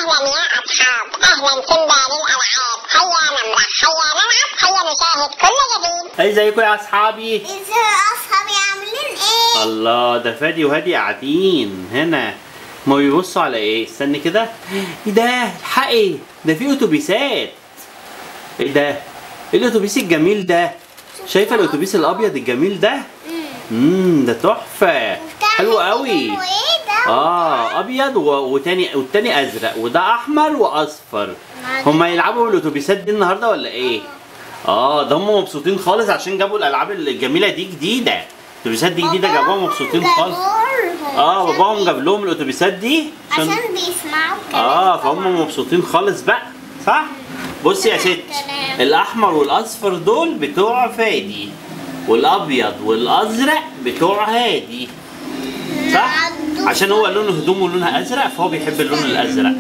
أهلا يا أصحاب أهلا سيمبا للألعاب هيا نمرح هيا نلعب هيا نشاهد كل جديد ازيكم يا اصحابي ازاي أصحابي عاملين إيه؟ الله ده فادي وهادي قاعدين هنا ما بيبصوا على ايه استني كده ايه ده الحقي ده في اتوبيسات ايه ده ايه الاتوبيس الجميل ده شايفه الاتوبيس الابيض الجميل ده امم ده تحفه حلو قوي إيه ده؟ اه ابيض و... وتاني والتاني ازرق وده احمر واصفر هما يلعبوا بالاتوبيسات دي النهارده ولا ايه اه ده هم مبسوطين خالص عشان جابوا الالعاب الجميله دي جديده الاتوبيسات دي جديده جابوها مبسوطين خالص اه باباهم جاب لهم الاتوبيسات دي عشان بيسمعوا كلام اه فهم مبسوطين خالص بقى صح بصي يا ست كلام. الاحمر والاصفر دول بتوع فادي والابيض والازرق بتوع هادي صح نعدوا عشان هو لونه هدومه لونها ازرق فهو بيحب اللون الازرق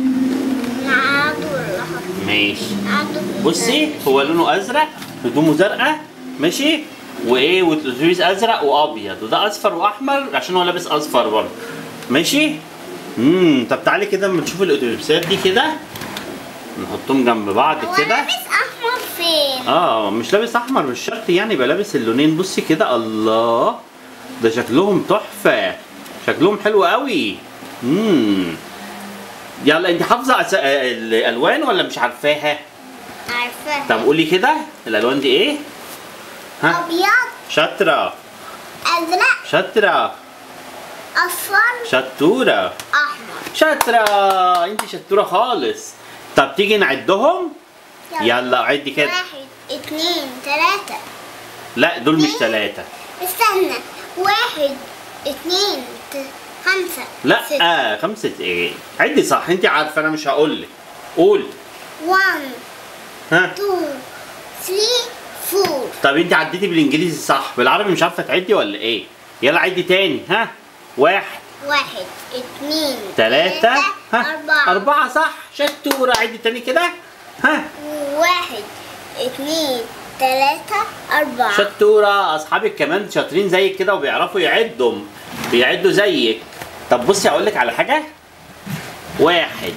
نعدوا الأحمر. ماشي نعدوا بصي هو لونه ازرق هدومه زرقاء ماشي وايه والاتوبيس ازرق وابيض وده اصفر واحمر عشان هو لابس اصفر برضه ماشي امم طب تعالي كده اما نشوف الاتوبيسات دي كده نحطهم جنب بعض هو كده لابس أحمر فين؟ اه مش لابس احمر مش شرط يعني يبقى لابس اللونين بصي كده الله ده شكلهم تحفه شكلهم حلو قوي امم يلا انت حافظه أس... آه، الالوان ولا مش عارفاها عارفة طب قولي كده الالوان دي ايه ها أبيض شاطره أزرق شاطره أصفر شطوره أحمر شاطره انت شطوره خالص طب تيجي نعدهم يلا عدي كده واحد اتنين تلاتة لا دول مش ثلاثه استنى واحد اتنين ت- خمسة لا ستة آه خمسة ايه عدي صح انت عارفة انا مش هقول لك قول وان ها تو ثري فور طب انت عديتي بالانجليزي صح بالعربي مش عارفة تعدي ولا ايه يلا عدي تاني ها واحد واحد اتنين تلاتة ها أربعة أربعة صح شطورة عدي تاني كده ها واحد اتنين تلاتة أربعة شطورة أصحابك كمان شاطرين زيك كده وبيعرفوا يعدوا بيعدوا زيك طب بصي أقول لك على حاجة واحد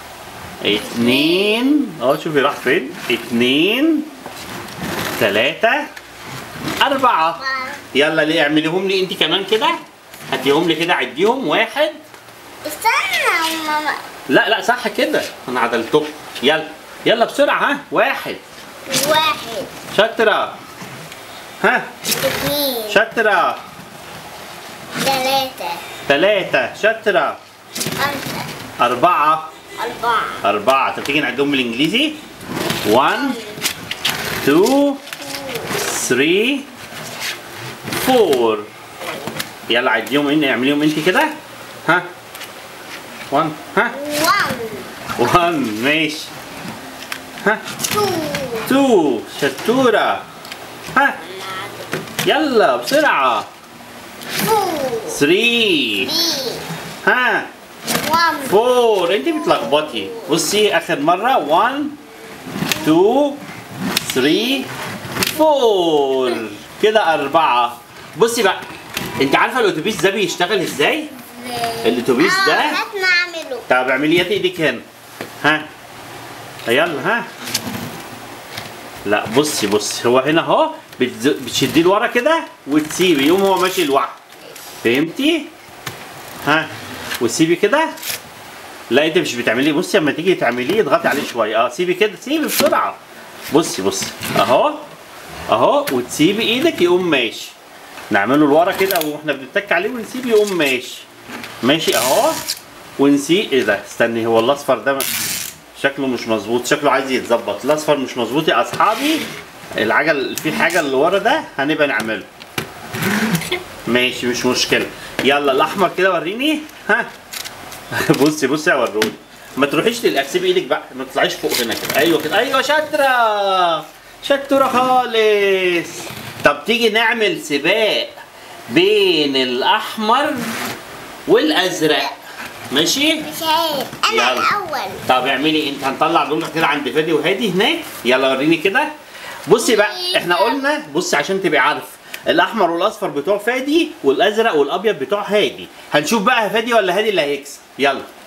اتنين اه شوفي راح فين اتنين تلاتة أربعة يلا ليه اعمليهم لي انت كمان كده هاتيهم لي كده عديهم واحد استنى يا ماما لا لا صح كده انا عدلتهم يلا يلا بسرعة ها واحد واحد شاطرة ها اتنين شاطرة تلاتة ثلاثة شاطرة خمسة أربعة أربعة أربعة طب تيجي نعدهم بالإنجليزي 1 2 3 4 يلا عديهم انت اعمليهم انت كده ها 1 ها وان 1 ماشي ها تو 2 شطورة ها يلا بسرعة فور 3 ثري ها وان فور انت بتلخبطي بصي اخر مره 1 2 3 4 كده أربعة بصي بقى انت عارفه الاتوبيس ده بيشتغل ازاي الاتوبيس آه، ده هات نعمله طب اعملي يد ايدك هنا ها يلا ها لا بصي بصي هو هنا اهو بتز- بتشديه لورا كده وتسيبي يقوم هو ماشي لوحده فهمتي ها وتسيبي كده لا انت مش بتعمليه بصي اما تيجي تعمليه اضغطي عليه شويه اه سيبي كده سيبي بسرعه بصي بصي اهو اهو وتسيبي ايدك يقوم ماشي نعمله لورا كده واحنا بنتك عليه ونسيبه يقوم ماشي ماشي اهو ونسي ايه ده استني هو الاصفر ده شكله مش مظبوط شكله عايز يتظبط الاصفر مش مظبوط يا اصحابي العجل في حاجه اللي ورا ده هنبقى نعمله ماشي مش مشكله يلا الاحمر كده وريني ها بصي بصي اوروني ما تروحيش للاكس سيبي ايدك بقى ما تطلعيش فوق هنا كده ايوه كده ايوه شاطره شاطره خالص طب تيجي نعمل سباق بين الاحمر والازرق ماشي مش عارف أنا يلا. الأول طب اعملي انت هنطلع دول كده عند فادي وهادي هناك يلا وريني كده بصي بقى احنا قلنا بصي عشان تبقي عارف الاحمر والاصفر بتوع فادي والازرق والابيض بتوع هادي هنشوف بقى فادي ولا هادي اللي هيكسب يلا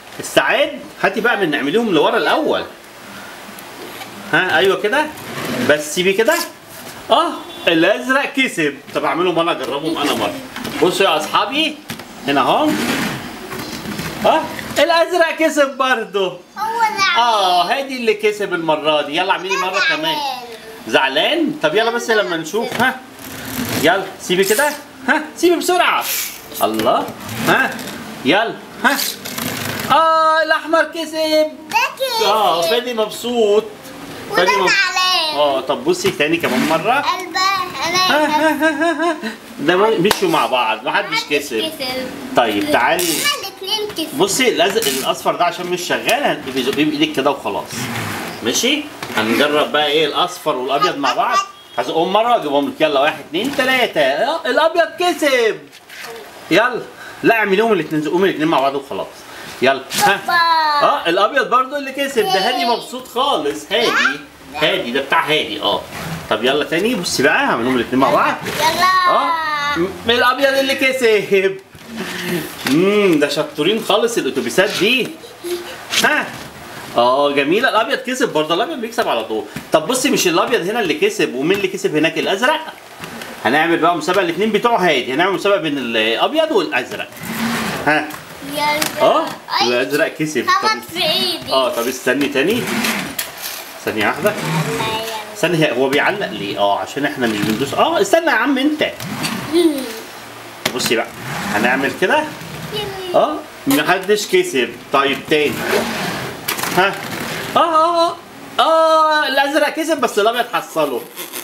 استعد هاتي بقى من نعمليهم لورا الاول ها ايوه كده بس سيبي كده اه الازرق كسب طب اعملهم انا اجربهم انا مره بصوا يا اصحابي هنا اهو اه الازرق كسب برضه هو زعلان اه هادي اللي كسب المره دي يلا اعملي مره كمان زعلان طب يلا بس لما نشوف ها يلا سيبي كده ها سيبي بسرعه الله ها يلا ها اه الاحمر كسب ده كده اه فادي مبسوط وده فادي مبسوط زعلان اه طب بصي تاني كمان مره قلبه ها انا ها ها ها ها. ده مشوا مع بعض محدش كسب طيب تعالي احنا الاثنين كسب بصي الازرق الاصفر ده عشان مش شغال هتبقي زقيه بايدك كده وخلاص ماشي هنجرب بقى ايه الاصفر والابيض مع بعض هزقهم مره واجيبهم لك يلا واحد اتنين تلاته آه، الابيض كسب يلا لا اعمليهم الاثنين زقوهم الاثنين مع بعض وخلاص يلا ها اه الابيض برضو اللي كسب ده هادي مبسوط خالص هادي هادي ده بتاع هادي اه طب يلا تاني بصي بقى هعملهم الاثنين مع بعض يلا اه م- الابيض اللي كسب امم ده شطورين خالص الاتوبيسات دي ها اه جميله الابيض كسب برضه الابيض بيكسب على طول طب بصي مش الابيض هنا اللي كسب ومين اللي كسب هناك الازرق هنعمل بقى مسابقه الاثنين بتوع هادي هنعمل مسابقه بين الابيض والازرق ها يلا اه أي. الازرق كسب طب خبط في ايدي اه طب استني تاني ثانيه واحده يلا يلا استني هي- هو بيعلق ليه اه عشان احنا مش بندوس اه استنى يا عم انت بصي بقى هنعمل كده اه محدش كسب طيب تاني ها اه اه اه اه الازرق كسب بس الابيض حصله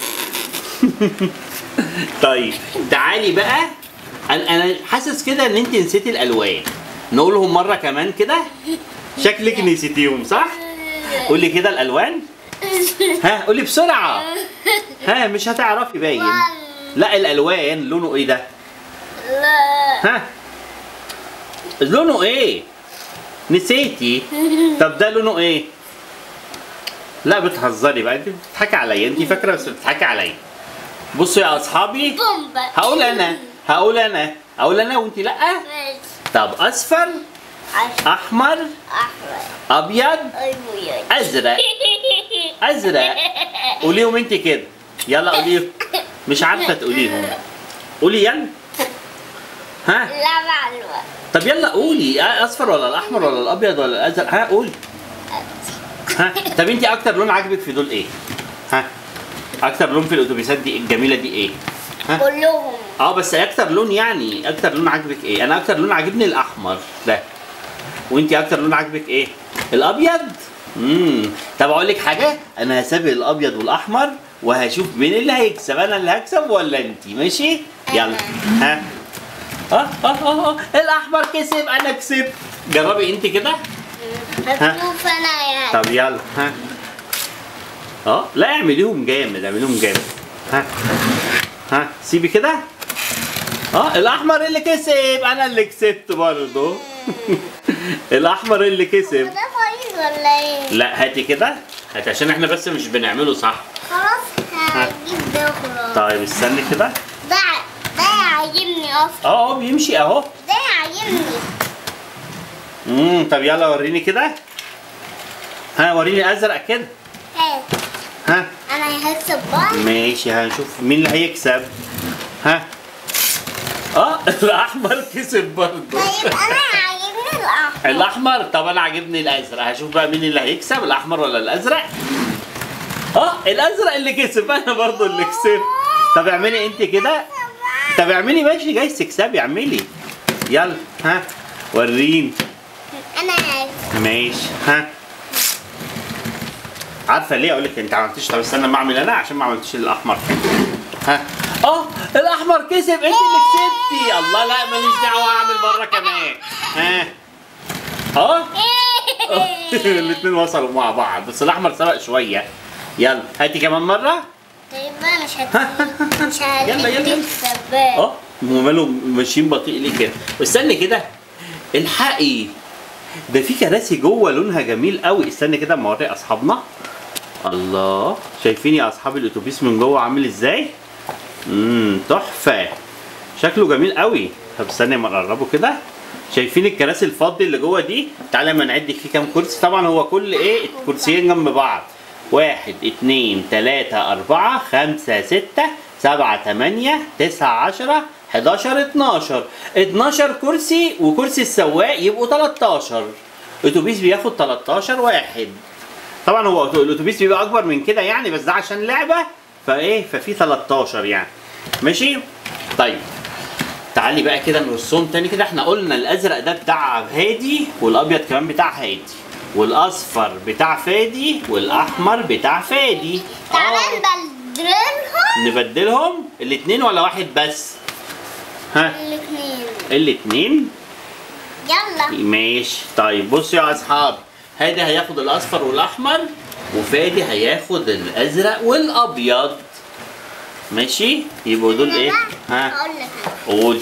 طيب تعالي بقى انا انا حاسس كده ان انت نسيتي الالوان نقولهم مره كمان كده شكلك نسيتيهم صح قولي كده الالوان ها قولي بسرعه ها مش هتعرفي باين لا الالوان لونه ايه ده لا ها لونه ايه نسيتي طب ده لونه ايه لا بتهزري بقى انت بتضحكي عليا انت فاكره بس بتضحكي عليا بصوا يا اصحابي بومبا هقول انا هقول انا اقول انا وانت لا ماشي طب اصفر عشرة احمر أحمر ابيض أيوة ازرق ازرق قوليهم انت كده يلا قوليهم مش عارفه تقوليهم قولي يلا ها لا معلومة طب يلا قولي آه، اصفر ولا الاحمر ولا الابيض ولا الازرق ها قولي ها طب انت اكتر لون عاجبك في دول ايه ها اكتر لون في الاتوبيسات دي الجميله دي ايه ها كلهم اه بس اكتر لون يعني اكتر لون عاجبك ايه انا اكتر لون عاجبني الاحمر ده وانت اكتر لون عاجبك ايه الابيض امم طب اقول لك حاجه انا هسابق الابيض والاحمر وهشوف مين اللي هيكسب انا اللي هكسب ولا انت ماشي يلا ها اه اه اه آه، الاحمر كسب انا كسبت جربي انت كده هشوف أنا يعني طب يلا ها اه لا اعمليهم جامد اعمليهم جامد ها ها سيبي كده اه الاحمر اللي كسب انا اللي كسبت برضه الاحمر اللي كسب ده كويس ولا إيه؟ لا هاتي كده هاتي عشان احنا بس مش بنعمله صح خلاص هجيب ده خلاص طيب استني كده ده ده يعجبني أصلا اه اه بيمشي اهو ده يعجبني امم طب يلا وريني كده ها وريني ازرق كده هات ها أنا هكسب بقى ماشي هنشوف مين اللي هيكسب ها اه الاحمر كسب برضه طيب أنا يعجبني الأحمر الاحمر طب انا عاجبني الازرق هشوف بقى مين اللي هيكسب الاحمر ولا الازرق اه الازرق اللي كسب انا برضه اللي كسبت طب اعملي انت كده طب اعملي ماشي جاي تكسبي اعملي يلا ها وريني أنا هكسب ماشي ها عارفه ليه اقول لك انت ما عملتيش طب استنى ما اعمل انا عشان ما عملتيش الاحمر ها اه الاحمر كسب انت اللي كسبتي الله لا ماليش دعوه اعمل مره كمان ها اه الاثنين وصلوا مع بعض بس الاحمر سبق شويه يلا هاتي كمان مره طيب بقى مش هت مش يلا، يلا. هتديك سباك اه هم مالوا ماشيين بطيء ليه كده واستني كده الحقي ده في كراسي جوه لونها جميل قوي استني كده اما اوري اصحابنا الله شايفين يا اصحاب الاتوبيس من جوه عامل ازاي امم تحفه شكله جميل قوي طب استني اما نقربه كده شايفين الكراسي الفاضي اللي جوه دي تعالى ما نعد فيه كام كرسي طبعا هو كل ايه الكرسيين جنب بعض واحد اتنين تلاتة أربعة خمسة ستة سبعة تمانية تسعة عشرة 11 12 12 كرسي وكرسي السواق يبقوا 13 اتوبيس بياخد 13 واحد طبعا هو الاتوبيس بيبقى اكبر من كده يعني بس ده عشان لعبه فايه ففي 13 يعني ماشي طيب تعالي بقى كده نرسم تاني كده احنا قلنا الازرق ده بتاع هادي والابيض كمان بتاع هادي والاصفر بتاع فادي والاحمر بتاع فادي تعالى نبدلهم نبدلهم الاتنين ولا واحد بس ها الاثنين الاتنين يلا ماشي طيب بصوا يا اصحاب هادي هياخد الاصفر والاحمر وفادي هياخد الازرق والابيض ماشي يبقوا دول ايه ها اقول لك قول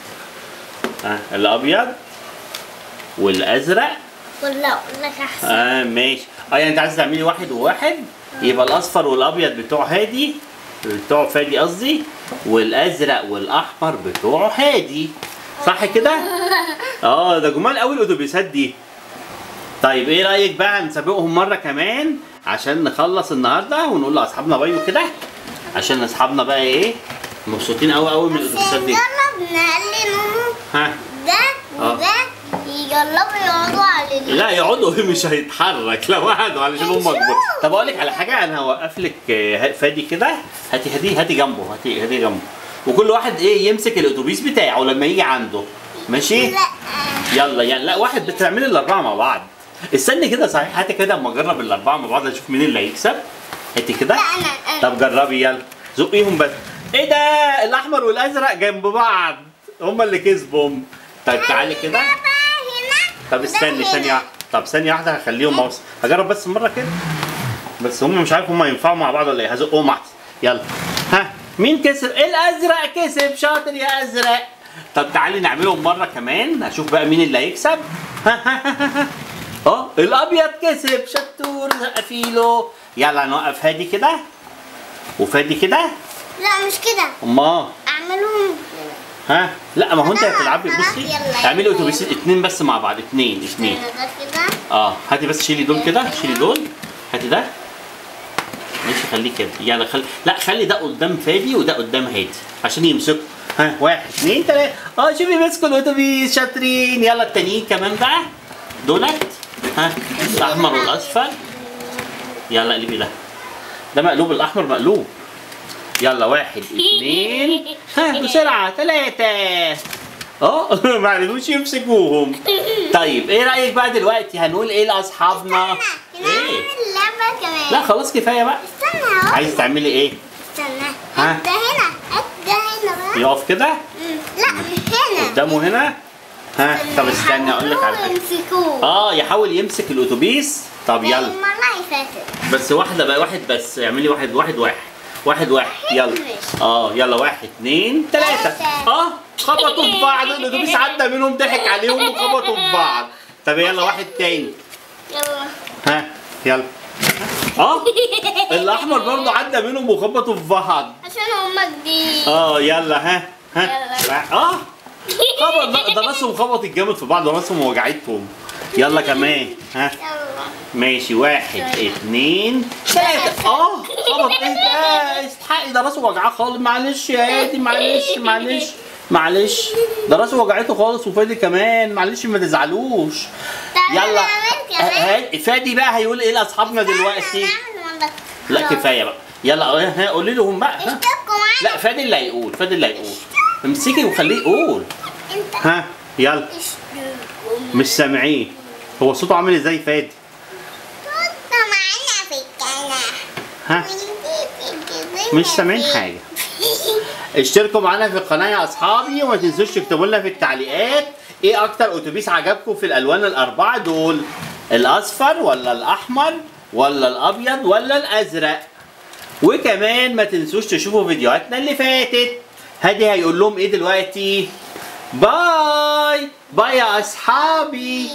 ها الابيض والازرق ولا اقول لك احسن اه ماشي اه يعني انت عايز تعملي واحد وواحد يبقى الاصفر والابيض بتوع هادي بتوع فادي قصدي والازرق والاحمر بتوع هادي صح كده؟ اه ده جمال قوي الاتوبيسات دي طيب ايه رايك بقى نسابقهم مره كمان عشان نخلص النهارده ونقول لاصحابنا بايو كده عشان اصحابنا بقى ايه مبسوطين قوي قوي من بس الاتوبيسات دي نجرب نخلي نونو ها ده آه. وده يجربوا يقعدوا على ال- لا يقعدوا مش هيتحرك لو قعدوا علشان هم هنشوف. اكبر طب اقول لك على حاجه انا هوقف لك آه، فادي كده هاتي هاتي هاتي جنبه هاتي هاتي جنبه وكل واحد ايه يمسك الاتوبيس بتاعه لما يجي عنده ماشي لا يلا يلا لا واحد بتعملي الاربعه مع بعض استني كده صحيح هاتي كده اما اجرب الاربعه مع بعض اشوف مين اللي هيكسب هاتي كده لا انا انا طب جربي يلا زقيهم بس ايه ده الاحمر والازرق جنب بعض هما اللي كسبهم طيب تعالي كده ده بقى هنا طب وده استني هنا. ثانية واحدة طب ثانية واحدة هخليهم موس هجرب بس مرة كده بس هم مش عارف هم ينفعوا مع بعض ولا ايه هزقهم احسن يلا ها مين كسب الازرق كسب شاطر يا ازرق طب تعالي نعملهم مرة كمان اشوف بقى مين اللي هيكسب ها ها ها ها ها. اه الابيض كسب شطور زقفيله يلا نوقف هادي كده وفادي كده لا مش كده امال اعملهم ها لا ما هو انت خلاص، هتلعبي خلاص، بصي يلا، اعملي يلا، اتوبيسين يلا. اتنين بس مع بعض اتنين اتنين ده كده اه هاتي بس شيلي دول كده شيلي دول هاتي ده ماشي خليه كده يلا خلي لا خلي ده قدام فادي وده قدام هادي عشان يمسكوا ها واحد اثنين ثلاثة اه شوفي مسكوا الاتوبيس شاطرين يلا التانيين كمان بقى دولت ها الاحمر والاصفر يلا قلبي ده ده مقلوب الاحمر مقلوب يلا واحد اثنين ها بسرعة ثلاثة اه ما عرفوش يمسكوهم طيب ايه رايك بقى دلوقتي هنقول ايه لاصحابنا ايه ايه اللعبة كمان لا خلاص كفايه بقى استنى اهو عايز تعملي ايه استنى ها؟ ده هنا ده هنا بقى يقف كده مم. لا هنا قدامه هنا ها طب استنى اقول لك على حاجه يمسكوه اه يحاول يمسك الاتوبيس طب زي يلا المرة اللي فاتت بس واحده بقى واحد بس اعملي واحد واحد واحد واحد واحد يلا اه يلا واحد اتنين تلاتة تلاتة. اه خبطوا في بعض الاتوبيس عدى منهم ضحك عليهم وخبطوا في بعض طب يلا واحد تاني يلا ها يلا اه الاحمر برضه عدى منهم وخبطوا في بعض عشان هما جديد اه يلا ها ها يلا. اه خبط ده- ده راسهم خبطت جامد في بعض وراسهم وجعتهم يلا كمان ها يلا ماشي واحد اتنين تلاتة اه خبط ايه ده استحقي ده راسه وجعاه خالص معلش يا هادي معلش معلش معلش ده راسه وجعته خالص وفادي كمان معلش ما تزعلوش تعالى يلا نعمل كمان. ها- فادي بقى هيقول ايه لاصحابنا دلوقتي نعمل مرة. لا كفايه بقى يلا ها قولي لهم بقى ها اشتركوا معانا لا فادي اللي هيقول فادي اللي هيقول امسكي وخليه يقول انت ها يلا اشتركوا مش سامعين هو صوته عامل ازاي فادي كنت معانا في القناة ها مش سامعين حاجه اشتركوا معانا في القناه يا اصحابي وما تنسوش تكتبوا لنا في التعليقات ايه اكتر اتوبيس عجبكم في الالوان الاربعه دول الاصفر ولا الاحمر ولا الابيض ولا الازرق وكمان ما تنسوش تشوفوا فيديوهاتنا اللي فاتت هادي هيقول لهم ايه دلوقتي باي باي يا اصحابي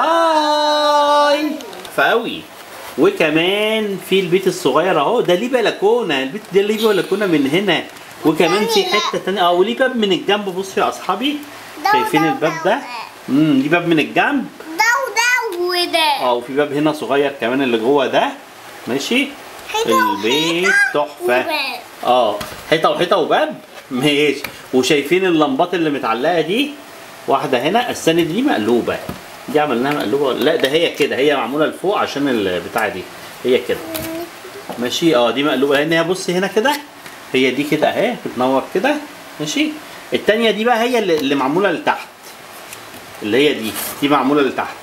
باي فقوي وكمان في البيت الصغير اهو ده ليه بلكونه البيت ده ليه بلكونه من هنا وكمان في حته تانية اه وليه باب من الجنب بصوا يا اصحابي ده شايفين وده الباب وده ده وده. امم دي باب من الجنب ده وده وده اه وفي باب هنا صغير كمان اللي جوه ده ماشي حيطة البيت وحيطة تحفه وباب. اه حيطه وحيطه وباب ماشي وشايفين اللمبات اللي متعلقه دي واحده هنا السند دي مقلوبه دي عملناها مقلوبه ولا- لا ده هي كده هي معموله لفوق عشان البتاعه دي هي كده ماشي اه دي مقلوبه لان هي بص هنا كده هي دي كده اهي بتنور كده ماشي التانية دي بقى هي اللي, اللي معموله لتحت اللي هي دي دي معموله لتحت